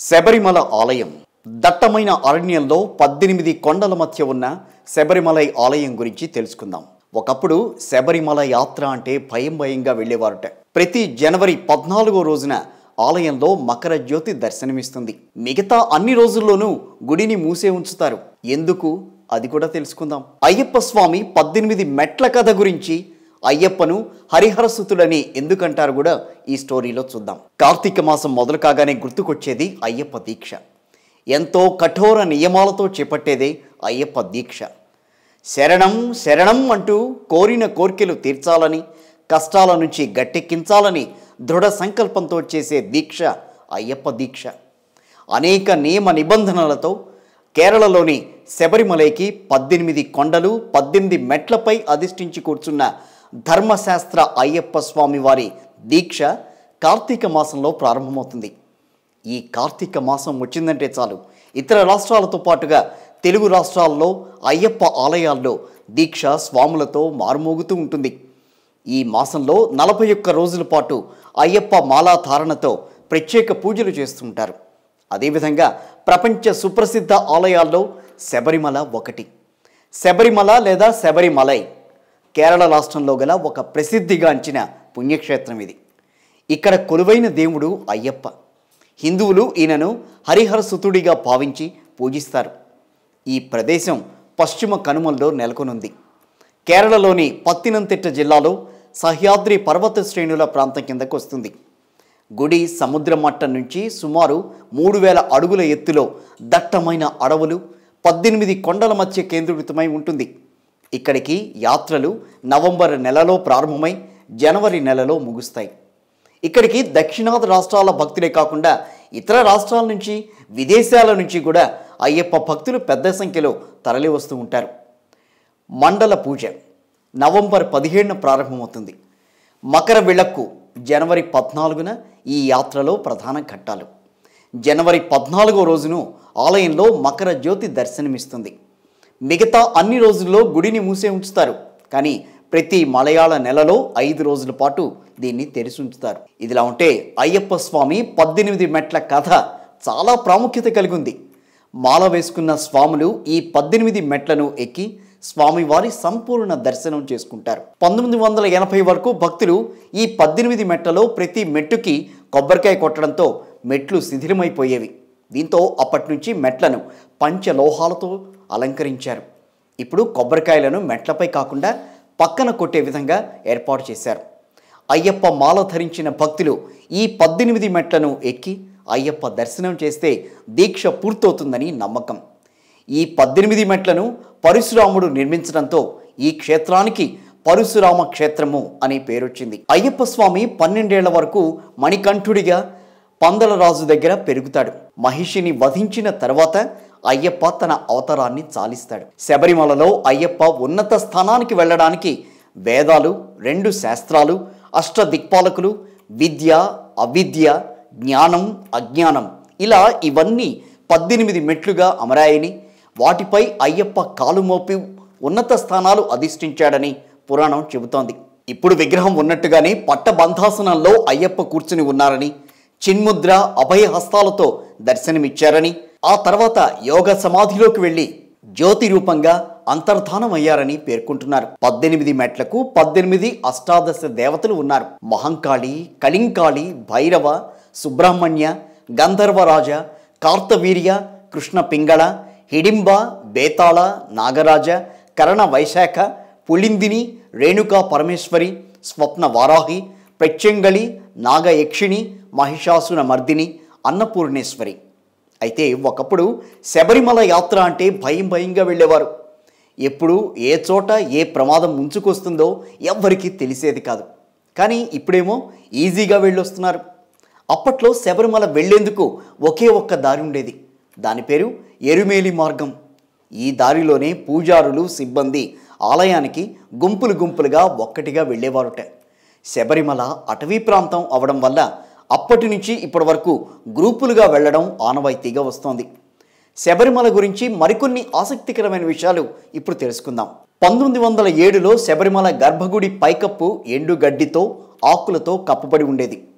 శబరిమల ఆలయం దట్టమైన అరణ్యంలో పద్దెనిమిది కొండల మధ్య ఉన్న శబరిమలై ఆలయం గురించి తెలుసుకుందాం ఒకప్పుడు శబరిమల యాత్ర అంటే భయం భయంగా వెళ్ళేవారట ప్రతి జనవరి పద్నాలుగో రోజున ఆలయంలో మకర జ్యోతి దర్శనమిస్తుంది మిగతా అన్ని రోజుల్లోనూ గుడిని మూసే ఉంచుతారు ఎందుకు అది కూడా తెలుసుకుందాం అయ్యప్ప స్వామి పద్దెనిమిది మెట్ల కథ గురించి అయ్యప్పను హరిహరసుతుడని ఎందుకంటారు కూడా ఈ స్టోరీలో చూద్దాం కార్తీక మాసం మొదలు కాగానే గుర్తుకొచ్చేది అయ్యప్ప దీక్ష ఎంతో కఠోర నియమాలతో చేపట్టేదే అయ్యప్ప దీక్ష శరణం శరణం అంటూ కోరిన కోర్కెలు తీర్చాలని కష్టాల నుంచి గట్టెక్కించాలని దృఢ సంకల్పంతో చేసే దీక్ష అయ్యప్ప దీక్ష అనేక నియమ నిబంధనలతో కేరళలోని శబరిమలైకి పద్దెనిమిది కొండలు పద్దెనిమిది మెట్లపై అధిష్ఠించి కూర్చున్న ధర్మశాస్త్ర అయ్యప్ప స్వామి వారి దీక్ష కార్తీక మాసంలో ప్రారంభమవుతుంది ఈ కార్తీక మాసం వచ్చిందంటే చాలు ఇతర రాష్ట్రాలతో పాటుగా తెలుగు రాష్ట్రాల్లో అయ్యప్ప ఆలయాల్లో దీక్ష స్వాములతో మారుమోగుతూ ఉంటుంది ఈ మాసంలో నలభై ఒక్క రోజుల పాటు అయ్యప్ప మాలా ధారణతో ప్రత్యేక పూజలు చేస్తుంటారు అదేవిధంగా ప్రపంచ సుప్రసిద్ధ ఆలయాల్లో శబరిమల ఒకటి శబరిమల లేదా శబరిమలై కేరళ రాష్ట్రంలో గల ఒక ప్రసిద్ధిగాంచిన పుణ్యక్షేత్రం ఇది ఇక్కడ కొలువైన దేవుడు అయ్యప్ప హిందువులు ఈయనను హరిహరసుతుడిగా భావించి పూజిస్తారు ఈ ప్రదేశం పశ్చిమ కనుమల్లో నెలకొనుంది కేరళలోని పత్తినంతిట్ట జిల్లాలో సహ్యాద్రి పర్వత శ్రేణుల ప్రాంతం కిందకు వస్తుంది గుడి సముద్ర మట్టం నుంచి సుమారు మూడు వేల అడుగుల ఎత్తులో దట్టమైన అడవులు పద్దెనిమిది కొండల మధ్య కేంద్రీకృతమై ఉంటుంది ఇక్కడికి యాత్రలు నవంబర్ నెలలో ప్రారంభమై జనవరి నెలలో ముగుస్తాయి ఇక్కడికి దక్షిణాది రాష్ట్రాల భక్తులే కాకుండా ఇతర రాష్ట్రాల నుంచి విదేశాల నుంచి కూడా అయ్యప్ప భక్తులు పెద్ద సంఖ్యలో తరలి వస్తూ ఉంటారు మండల పూజ నవంబర్ పదిహేడున ప్రారంభమవుతుంది మకర విళక్కు జనవరి పద్నాలుగున ఈ యాత్రలో ప్రధాన ఘట్టాలు జనవరి పద్నాలుగో రోజును ఆలయంలో మకర జ్యోతి దర్శనమిస్తుంది మిగతా అన్ని రోజుల్లో గుడిని మూసే ఉంచుతారు కానీ ప్రతి మలయాళ నెలలో ఐదు రోజుల పాటు దీన్ని తెరిచి ఉంచుతారు ఇదిలా ఉంటే అయ్యప్ప స్వామి పద్దెనిమిది మెట్ల కథ చాలా ప్రాముఖ్యత కలిగి ఉంది మాల వేసుకున్న స్వాములు ఈ పద్దెనిమిది మెట్లను ఎక్కి స్వామివారి సంపూర్ణ దర్శనం చేసుకుంటారు పంతొమ్మిది వందల ఎనభై వరకు భక్తులు ఈ పద్దెనిమిది మెట్లలో ప్రతి మెట్టుకి కొబ్బరికాయ కొట్టడంతో మెట్లు శిథిలమైపోయేవి దీంతో అప్పటి నుంచి మెట్లను పంచలోహాలతో అలంకరించారు ఇప్పుడు కొబ్బరికాయలను మెట్లపై కాకుండా పక్కన కొట్టే విధంగా ఏర్పాటు చేశారు అయ్యప్ప మాల ధరించిన భక్తులు ఈ పద్దెనిమిది మెట్లను ఎక్కి అయ్యప్ప దర్శనం చేస్తే దీక్ష పూర్తవుతుందని నమ్మకం ఈ పద్దెనిమిది మెట్లను పరశురాముడు నిర్మించడంతో ఈ క్షేత్రానికి పరశురామ క్షేత్రము అనే పేరొచ్చింది అయ్యప్ప స్వామి పన్నెండేళ్ల వరకు మణికంఠుడిగా పందలరాజు దగ్గర పెరుగుతాడు మహిషిని వధించిన తర్వాత అయ్యప్ప తన అవతారాన్ని చాలిస్తాడు శబరిమలలో అయ్యప్ప ఉన్నత స్థానానికి వెళ్ళడానికి వేదాలు రెండు శాస్త్రాలు అష్ట దిక్పాలకులు విద్య అవిద్య జ్ఞానం అజ్ఞానం ఇలా ఇవన్నీ పద్దెనిమిది మెట్లుగా అమరాయని వాటిపై అయ్యప్ప కాలు మోపి ఉన్నత స్థానాలు అధిష్ఠించాడని పురాణం చెబుతోంది ఇప్పుడు విగ్రహం ఉన్నట్టుగానే పట్టబంధాసనంలో అయ్యప్ప కూర్చుని ఉన్నారని చిన్ముద్ర అభయ హస్తాలతో దర్శనమిచ్చారని ఆ తర్వాత యోగ సమాధిలోకి వెళ్ళి జ్యోతి రూపంగా అంతర్ధానమయ్యారని పేర్కొంటున్నారు పద్దెనిమిది మెట్లకు పద్దెనిమిది అష్టాదశ దేవతలు ఉన్నారు మహంకాళి కలింకాళి భైరవ సుబ్రహ్మణ్య గంధర్వరాజ కార్తవీర్య కృష్ణ పింగళ హిడింబ బేతాళ నాగరాజ కరణ వైశాఖ పులిందిని రేణుకా పరమేశ్వరి స్వప్న వారాహి ప్రత్యంగళి నాగయక్షిణి మహిషాసున మర్దిని అన్నపూర్ణేశ్వరి అయితే ఒకప్పుడు శబరిమల యాత్ర అంటే భయం భయంగా వెళ్ళేవారు ఎప్పుడు ఏ చోట ఏ ప్రమాదం ముంచుకొస్తుందో ఎవ్వరికీ తెలిసేది కాదు కానీ ఇప్పుడేమో ఈజీగా వెళ్ళొస్తున్నారు అప్పట్లో శబరిమల వెళ్లేందుకు ఒకే ఒక్క దారి ఉండేది దాని పేరు ఎరుమేలి మార్గం ఈ దారిలోనే పూజారులు సిబ్బంది ఆలయానికి గుంపులు గుంపులుగా ఒక్కటిగా వెళ్ళేవారుట శబరిమల అటవీ ప్రాంతం అవడం వల్ల అప్పటి నుంచి ఇప్పటి వరకు గ్రూపులుగా వెళ్ళడం ఆనవాయితీగా వస్తోంది శబరిమల గురించి మరికొన్ని ఆసక్తికరమైన విషయాలు ఇప్పుడు తెలుసుకుందాం పంతొమ్మిది వందల ఏడులో శబరిమల గర్భగుడి పైకప్పు ఎండుగడ్డితో ఆకులతో కప్పబడి ఉండేది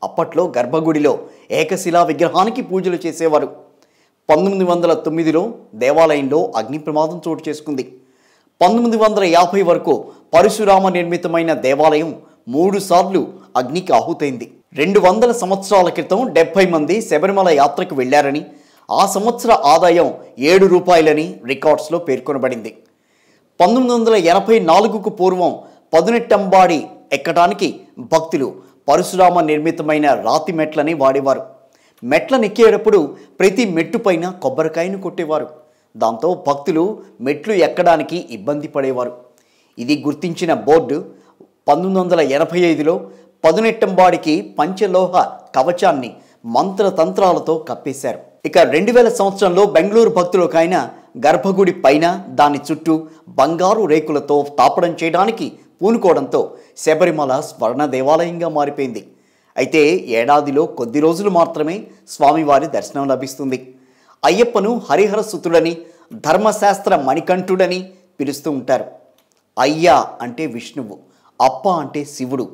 అప్పట్లో గర్భగుడిలో ఏకశిలా విగ్రహానికి పూజలు చేసేవారు పంతొమ్మిది వందల తొమ్మిదిలో దేవాలయంలో అగ్ని ప్రమాదం చోటు చేసుకుంది పంతొమ్మిది వందల యాభై వరకు పరశురామ నిర్మితమైన దేవాలయం మూడు సార్లు అగ్నికి ఆహుతైంది రెండు వందల సంవత్సరాల క్రితం డెబ్బై మంది శబరిమల యాత్రకు వెళ్లారని ఆ సంవత్సర ఆదాయం ఏడు రూపాయలని రికార్డ్స్లో పేర్కొనబడింది పంతొమ్మిది వందల ఎనభై నాలుగుకు పూర్వం పదునెట్టంబాడి ఎక్కడానికి భక్తులు పరశురామ నిర్మితమైన రాతి మెట్లని వాడేవారు మెట్లను ఎక్కేటప్పుడు ప్రతి మెట్టుపైన కొబ్బరికాయను కొట్టేవారు దాంతో భక్తులు మెట్లు ఎక్కడానికి ఇబ్బంది పడేవారు ఇది గుర్తించిన బోర్డు పంతొమ్మిది వందల ఎనభై ఐదులో పదునెట్టంబాడికి పంచలోహ కవచాన్ని మంత్రతంత్రాలతో కప్పేశారు ఇక రెండు వేల సంవత్సరంలో బెంగళూరు భక్తులు ఒక ఆయన గర్భగుడి పైన దాని చుట్టూ బంగారు రేకులతో తాపడం చేయడానికి పూనుకోవడంతో శబరిమల స్వర్ణ దేవాలయంగా మారిపోయింది అయితే ఏడాదిలో కొద్ది రోజులు మాత్రమే స్వామివారి దర్శనం లభిస్తుంది అయ్యప్పను హరిహర సుతుడని ధర్మశాస్త్ర మణికంఠుడని పిలుస్తూ ఉంటారు అయ్య అంటే విష్ణువు అప్ప అంటే శివుడు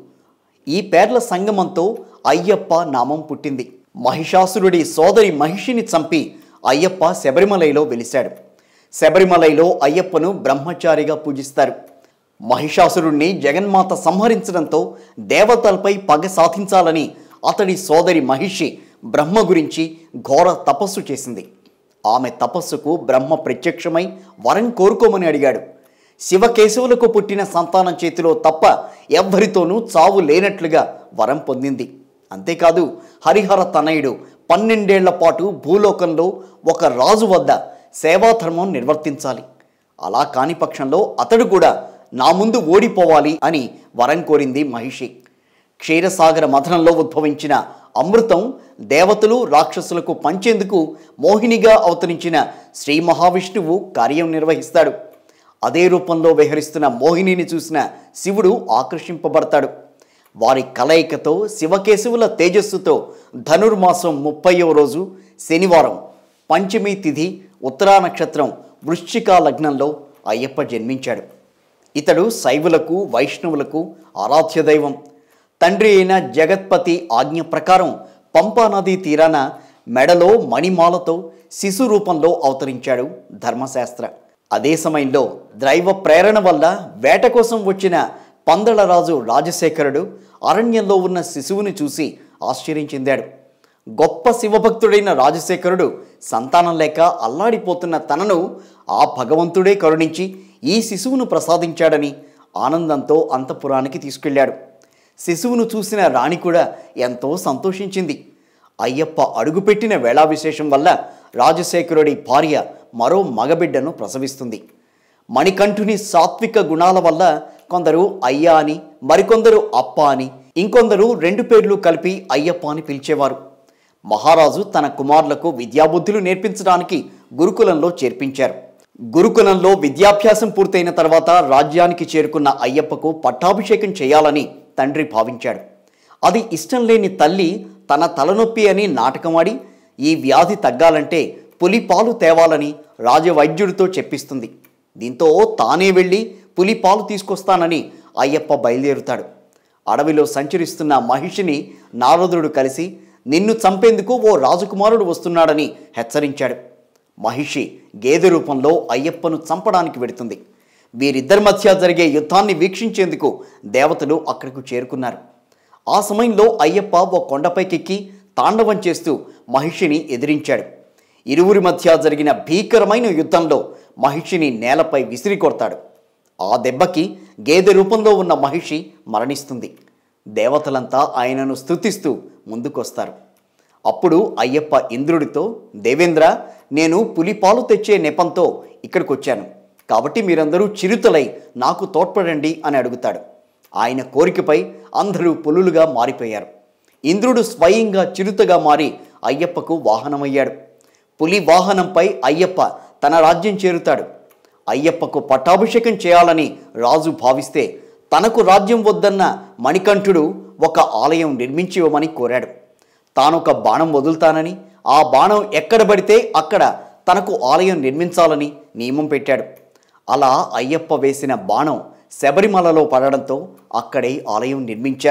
ఈ పేర్ల సంగమంతో అయ్యప్ప నామం పుట్టింది మహిషాసురుడి సోదరి మహిషిని చంపి అయ్యప్ప శబరిమలైలో వెలిశాడు శబరిమలైలో అయ్యప్పను బ్రహ్మచారిగా పూజిస్తారు మహిషాసురుణ్ణి జగన్మాత సంహరించడంతో దేవతలపై పగ సాధించాలని అతడి సోదరి మహిషి బ్రహ్మ గురించి ఘోర తపస్సు చేసింది ఆమె తపస్సుకు బ్రహ్మ ప్రత్యక్షమై వరం కోరుకోమని అడిగాడు శివకేశవులకు పుట్టిన సంతానం చేతిలో తప్ప ఎవ్వరితోనూ చావు లేనట్లుగా వరం పొందింది అంతేకాదు హరిహర తనయుడు పన్నెండేళ్ల పాటు భూలోకంలో ఒక రాజు వద్ద సేవాధర్మం నిర్వర్తించాలి అలా కాని పక్షంలో అతడు కూడా నా ముందు ఓడిపోవాలి అని వరం కోరింది మహిషి క్షీరసాగర మథనంలో ఉద్భవించిన అమృతం దేవతలు రాక్షసులకు పంచేందుకు మోహినిగా అవతరించిన శ్రీ మహావిష్ణువు కార్యం నిర్వహిస్తాడు అదే రూపంలో విహరిస్తున్న మోహినిని చూసిన శివుడు ఆకర్షింపబడతాడు వారి కలయికతో శివకేశవుల తేజస్సుతో ధనుర్మాసం ముప్పైవ రోజు శనివారం పంచమి తిథి ఉత్తరా నక్షత్రం వృశ్చిక లగ్నంలో అయ్యప్ప జన్మించాడు ఇతడు శైవులకు వైష్ణవులకు ఆరాధ్య దైవం తండ్రి అయిన జగత్పతి ఆజ్ఞ ప్రకారం పంపా నదీ తీరాన మెడలో మణిమాలతో శిశు రూపంలో అవతరించాడు ధర్మశాస్త్ర అదే సమయంలో దైవ ప్రేరణ వల్ల వేట కోసం వచ్చిన పందళరాజు రాజశేఖరుడు అరణ్యంలో ఉన్న శిశువుని చూసి ఆశ్చర్యం చెందాడు గొప్ప శివభక్తుడైన రాజశేఖరుడు సంతానం లేక అల్లాడిపోతున్న తనను ఆ భగవంతుడే కరుణించి ఈ శిశువును ప్రసాదించాడని ఆనందంతో అంతఃపురానికి తీసుకెళ్ళాడు శిశువును చూసిన రాణి కూడా ఎంతో సంతోషించింది అయ్యప్ప అడుగుపెట్టిన వేళా విశేషం వల్ల రాజశేఖరుడి భార్య మరో మగబిడ్డను ప్రసవిస్తుంది మణికంఠుని సాత్విక గుణాల వల్ల కొందరు అయ్య అని మరికొందరు అప్ప అని ఇంకొందరు రెండు పేర్లు కలిపి అయ్యప్ప అని పిలిచేవారు మహారాజు తన కుమారులకు విద్యాబుద్ధులు నేర్పించడానికి గురుకులంలో చేర్పించారు గురుకులంలో విద్యాభ్యాసం పూర్తయిన తర్వాత రాజ్యానికి చేరుకున్న అయ్యప్పకు పట్టాభిషేకం చేయాలని తండ్రి భావించాడు అది ఇష్టం లేని తల్లి తన తలనొప్పి అని నాటకమాడి ఈ వ్యాధి తగ్గాలంటే పులిపాలు తేవాలని రాజవైద్యుడితో చెప్పిస్తుంది దీంతో తానే వెళ్ళి పులిపాలు తీసుకొస్తానని అయ్యప్ప బయలుదేరుతాడు అడవిలో సంచరిస్తున్న మహిషిని నారదుడు కలిసి నిన్ను చంపేందుకు ఓ రాజకుమారుడు వస్తున్నాడని హెచ్చరించాడు మహిషి గేదె రూపంలో అయ్యప్పను చంపడానికి వెడుతుంది వీరిద్దరి మధ్య జరిగే యుద్ధాన్ని వీక్షించేందుకు దేవతలు అక్కడికి చేరుకున్నారు ఆ సమయంలో అయ్యప్ప ఓ కొండపైకెక్కి తాండవం చేస్తూ మహిషిని ఎదిరించాడు ఇరువురి మధ్య జరిగిన భీకరమైన యుద్ధంలో మహిషిని నేలపై విసిరి కొడతాడు ఆ దెబ్బకి గేదె రూపంలో ఉన్న మహిషి మరణిస్తుంది దేవతలంతా ఆయనను స్తుతిస్తూ ముందుకొస్తారు అప్పుడు అయ్యప్ప ఇంద్రుడితో దేవేంద్ర నేను పులిపాలు తెచ్చే నెపంతో ఇక్కడికి వచ్చాను కాబట్టి మీరందరూ చిరుతలై నాకు తోడ్పడండి అని అడుగుతాడు ఆయన కోరికపై అందరూ పులులుగా మారిపోయారు ఇంద్రుడు స్వయంగా చిరుతగా మారి అయ్యప్పకు వాహనమయ్యాడు పులి వాహనంపై అయ్యప్ప తన రాజ్యం చేరుతాడు అయ్యప్పకు పట్టాభిషేకం చేయాలని రాజు భావిస్తే తనకు రాజ్యం వద్దన్న మణికంఠుడు ఒక ఆలయం నిర్మించి ఇవ్వమని కోరాడు తానొక బాణం వదులుతానని ఆ బాణం ఎక్కడ పడితే అక్కడ తనకు ఆలయం నిర్మించాలని నియమం పెట్టాడు అలా అయ్యప్ప వేసిన బాణం శబరిమలలో పడడంతో అక్కడే ఆలయం నిర్మించారు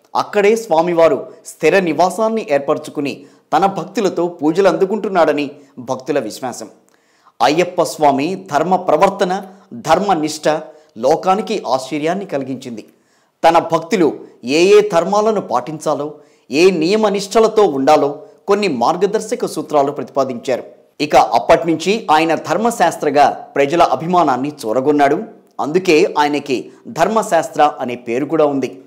అక్కడే స్వామివారు స్థిర నివాసాన్ని ఏర్పరచుకుని తన భక్తులతో పూజలు అందుకుంటున్నాడని భక్తుల విశ్వాసం అయ్యప్ప స్వామి ధర్మ ప్రవర్తన ధర్మ నిష్ట లోకానికి ఆశ్చర్యాన్ని కలిగించింది తన భక్తులు ఏ ఏ ధర్మాలను పాటించాలో ఏ నియమ నిష్టలతో ఉండాలో కొన్ని మార్గదర్శక సూత్రాలు ప్రతిపాదించారు ఇక అప్పటి నుంచి ఆయన ధర్మశాస్త్రగా ప్రజల అభిమానాన్ని చూరగొన్నాడు అందుకే ఆయనకి ధర్మశాస్త్ర అనే పేరు కూడా ఉంది